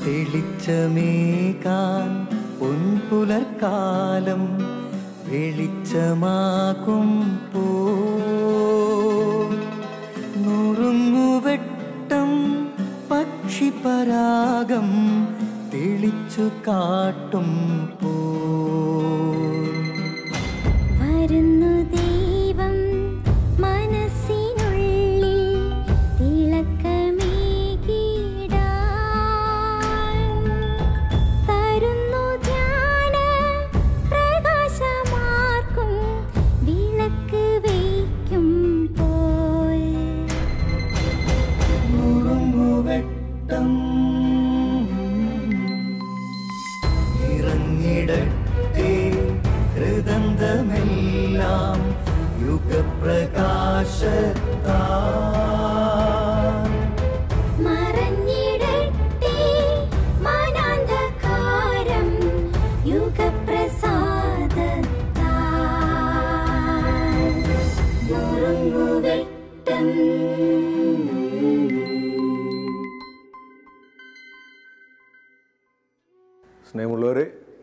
തെളിച്ചമേകാൻ പൊൻപുലർക്കാലം വെളിച്ചമാകും പോ നുറുങ്ങുവെട്ടം പക്ഷിപരാഗം തെളിച്ചു കാട്ടും പോ വരുന്നു ദൈവം മനസ്സിനുള്ളിൽ തിളക്കമേകിടാൻ തരുന്നു ധ്യാന പ്രകാശമാർക്കും വിളക്ക് വയ്ക്കും പോൽ നുറുങ്ങുവെട്ടം ഇറങ്ങിടട്ടെ ഹൃദന്തമെല്ലാം യുഗപ്രകാശത്താ മറഞ്ഞിടട്ടെ മനാന്ധകാരം യുഗപ്രസാദത്താൽ നുറുങ്ങുവെട്ടം സ്നേഹമുള്ളവരെ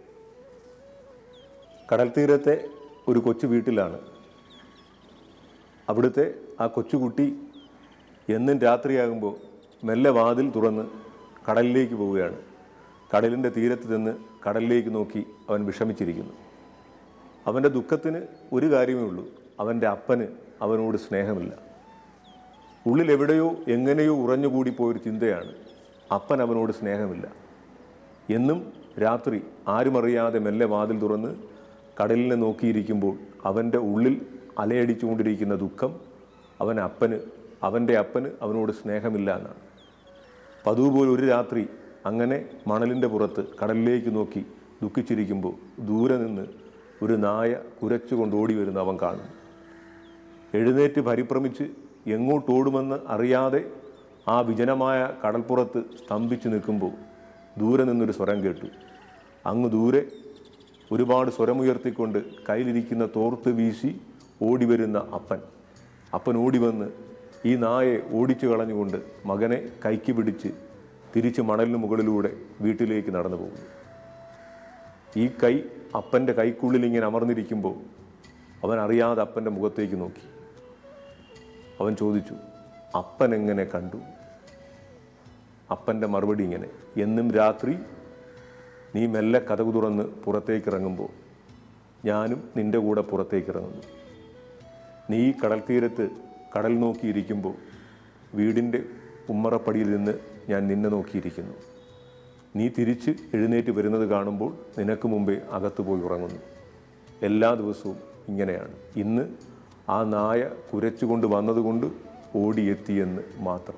കടൽ തീരത്തെ ഒരു കൊച്ചു വീട്ടിലാണ് അവിടുത്തെ ആ കൊച്ചുകുട്ടി എന്നും രാത്രിയാകുമ്പോൾ മെല്ലെ വാതിൽ തുറന്ന് കടലിലേക്ക് പോവുകയാണ് കടലിൻ്റെ തീരത്ത് നിന്ന് കടലിലേക്ക് നോക്കി അവൻ വിഷമിച്ചിരിക്കുന്നു അവൻ്റെ ദുഃഖത്തിന് ഒരു കാര്യമേ ഉള്ളൂ അവൻ്റെ അപ്പന് അവനോട് സ്നേഹമില്ല ഉള്ളിൽ എവിടെയോ എങ്ങനെയോ ഉറഞ്ഞുകൂടി പോയൊരു ചിന്തയാണ് അപ്പൻ അവനോട് സ്നേഹമില്ല എന്നും രാത്രി ആരുമറിയാതെ മെല്ലെ വാതിൽ തുറന്ന് കടലിനെ നോക്കിയിരിക്കുമ്പോൾ അവൻ്റെ ഉള്ളിൽ അലയടിച്ചുകൊണ്ടിരിക്കുന്ന ദുഃഖം അവൻ അപ്പന് അവൻ്റെ അപ്പന് അവനോട് സ്നേഹമില്ല എന്നാണ് പതിവ് പോലെ ഒരു രാത്രി അങ്ങനെ മണലിൻ്റെ പുറത്ത് കടലിലേക്ക് നോക്കി ദുഃഖിച്ചിരിക്കുമ്പോൾ ദൂരെ നിന്ന് ഒരു നായ കുരച്ചുകൊണ്ട് ഓടി വരുന്ന അവൻ കാണുന്നു എഴുന്നേറ്റ് പരിഭ്രമിച്ച് എങ്ങോട്ടോടുമെന്ന് അറിയാതെ ആ വിജനമായ കടൽപ്പുറത്ത് സ്തംഭിച്ചു നിൽക്കുമ്പോൾ ദൂരെ നിന്നൊരു സ്വരം കേട്ടു അങ്ങ് ദൂരെ ഒരുപാട് സ്വരമുയർത്തിക്കൊണ്ട് കയ്യിലിരിക്കുന്ന തോർത്ത് വീശി ഓടി വരുന്ന അപ്പൻ അപ്പൻ ഓടി വന്ന് ഈ നായെ ഓടിച്ചു കളഞ്ഞുകൊണ്ട് മകനെ കൈക്ക് പിടിച്ച് തിരിച്ച് മണലിന് മുകളിലൂടെ വീട്ടിലേക്ക് നടന്നു പോകുന്നു ഈ കൈ അപ്പൻ്റെ കൈക്കുള്ളിൽ ഇങ്ങനെ അമർന്നിരിക്കുമ്പോൾ അവൻ അറിയാതെ അപ്പൻ്റെ മുഖത്തേക്ക് നോക്കി അവൻ ചോദിച്ചു അപ്പൻ എങ്ങനെ കണ്ടു അപ്പൻ്റെ മറുപടി ഇങ്ങനെ എന്നും രാത്രി നീ മെല്ലെ കഥകു തുറന്ന് പുറത്തേക്ക് ഇറങ്ങുമ്പോൾ ഞാനും നിൻ്റെ കൂടെ പുറത്തേക്ക് ഇറങ്ങുന്നു നീ ഈ കടൽ തീരത്ത് കടൽ നോക്കിയിരിക്കുമ്പോൾ വീടിൻ്റെ ഉമ്മറപ്പടിയിൽ നിന്ന് ഞാൻ നിന്നെ നോക്കിയിരിക്കുന്നു നീ തിരിച്ച് എഴുന്നേറ്റ് വരുന്നത് കാണുമ്പോൾ നിനക്ക് മുമ്പേ അകത്ത് പോയി ഉറങ്ങുന്നു എല്ലാ ദിവസവും ഇങ്ങനെയാണ് ഇന്ന് ആ നായ കുരച്ചുകൊണ്ട് വന്നതുകൊണ്ട് ഓടിയെത്തിയെന്ന് മാത്രം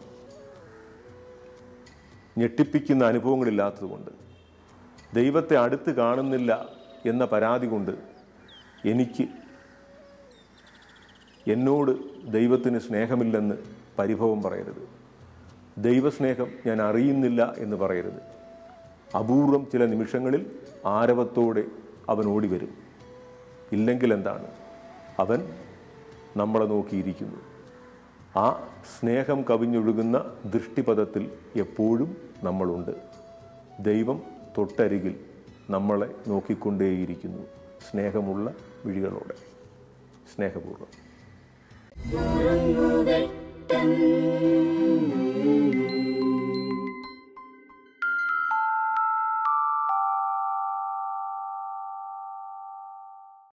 ഞെട്ടിപ്പിക്കുന്ന അനുഭവങ്ങളില്ലാത്തതുകൊണ്ട് ദൈവത്തെ അടുത്ത് കാണുന്നില്ല എന്ന പരാതി കൊണ്ട് എനിക്ക് എന്നോട് ദൈവത്തിന് സ്നേഹമില്ലെന്ന് പരിഭവം പറയരുത് ദൈവസ്നേഹം ഞാൻ അറിയുന്നില്ല എന്ന് പറയരുത് അപൂർവം ചില നിമിഷങ്ങളിൽ ആരവത്തോടെ അവൻ ഓടി വരും ഇല്ലെങ്കിൽ എന്താണ് അവൻ നമ്മളെ നോക്കിയിരിക്കുന്നു ആ സ്നേഹം കവിഞ്ഞൊഴുകുന്ന ദൃഷ്ടിപഥത്തിൽ എപ്പോഴും നമ്മളുണ്ട് ദൈവം തൊട്ടരികിൽ നമ്മളെ നോക്കിക്കൊണ്ടേയിരിക്കുന്നു സ്നേഹമുള്ള വിഴികളോടെ സ്നേഹപൂർവ്വം നുറുങ്ങുവെട്ടം